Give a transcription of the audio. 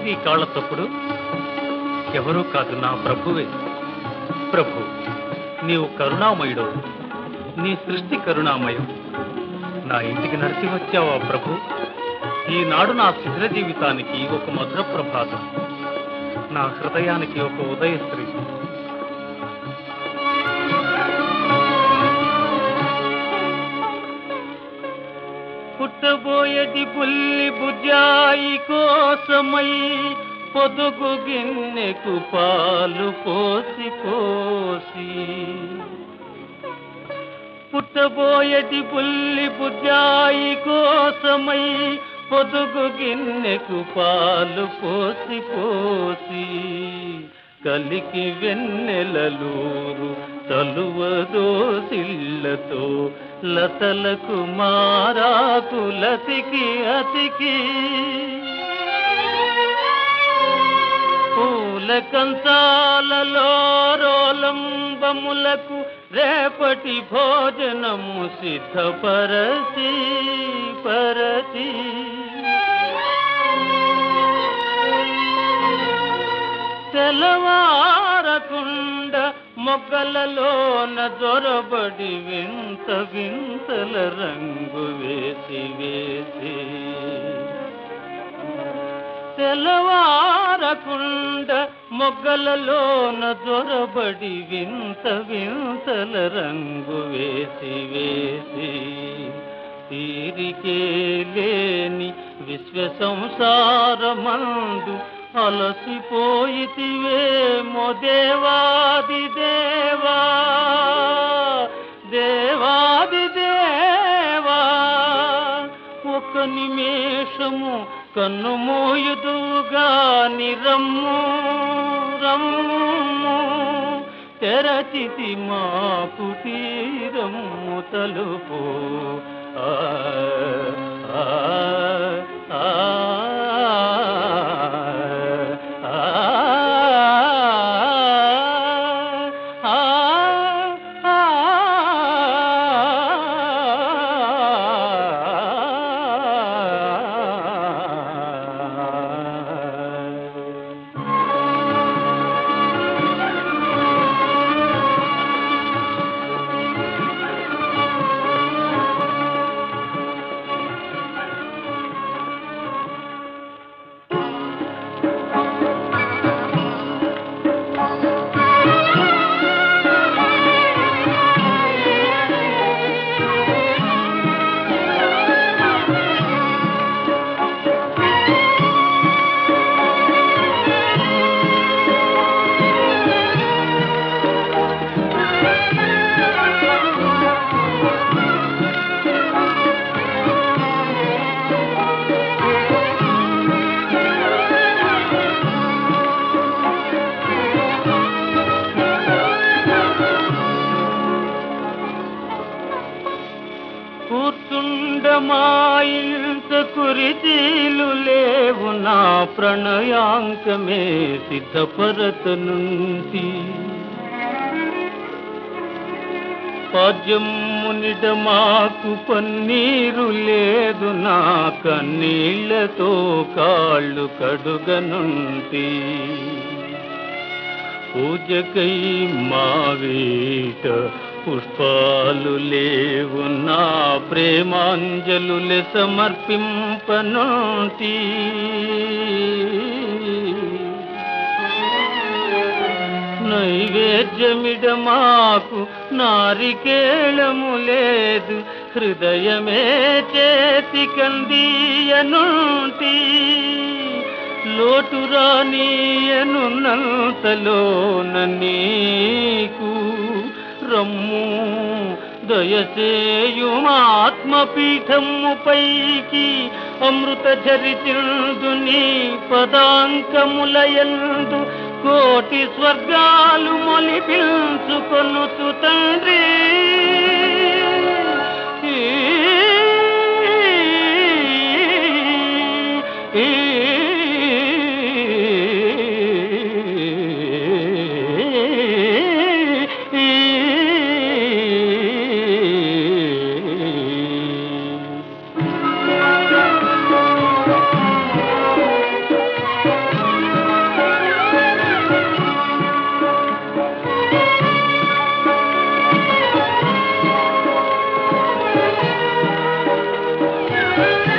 నీ కాళ్ళ తప్పుడు ఎవరూ కాదు నా ప్రభువే ప్రభు నీవు కరుణామయుడు నీ సృష్టి కరుణామయం నా ఇంటికి నడిచి వచ్చావా ప్రభు ఈనాడు నా శిథిర జీవితానికి ఒక మధుర ప్రభాతం నా హృదయానికి ఒక ఉదయశ్రీ పుట్టబోయేది పుల్లి బుజాయి కోసమై పొదుగు గిన్నెకు పాలు పోసి పోసి పుట్టబోయేది పుల్లి బుజాయి కోసమై పొదుగు గిన్నెకు పాలు పోసి పోసి కలికి వెన్నెలలూరు తలువదో సిల్లతో లతలకు మారాకు లతికి అతికి పూల కంచాలలో రోలంబములకు రేపటి భోజనము సిద్ధపరచి పరచి తెలవారకుండ మొగ్గలలోన జొరబడి వింత వింతల రంగు వేసి వేసి తెలవారకుండ మొగ్గలలోన జొరబడి వింత వింతల రంగు వేసి వేసి తీరికే లేని విశ్వ సంసారమందు అలసిపోయితివేమో దేవాది దేవా దేవాది దేవా ఒక నిమేషము కన్ను మోయుదుగా నిరమ్ము రమ్ము తెరచితి మా కుటీరము తలుపు ఆ ఆ ఆ కూర్చుండమాయింత కురితీలు లేవు నా ప్రణయాంకమే సిద్ధపరతనుంటి పద్యమునిడ మాకు పన్నీరు లేదు నా కన్నీళ్లతో కాళ్ళు కడుగనుంటి పూజకై మావీట పుష్పాలు లేవు నా ప్రేమాంజలులే సమర్పింపనుంటి నైవేద్యమిడ మాకు నారికేళము లేదు హృదయమే చేతి కందీయనుంటి లోటు రానియనున్నంతలోన నీకు రమ్ము దయచేయుమాత్మపీఠము పైకి అమృత చరితిందు నీ పదాంకములయందు కోటి స్వర్గాలు మొలిపించుకొనుతు తండ్రి ఆ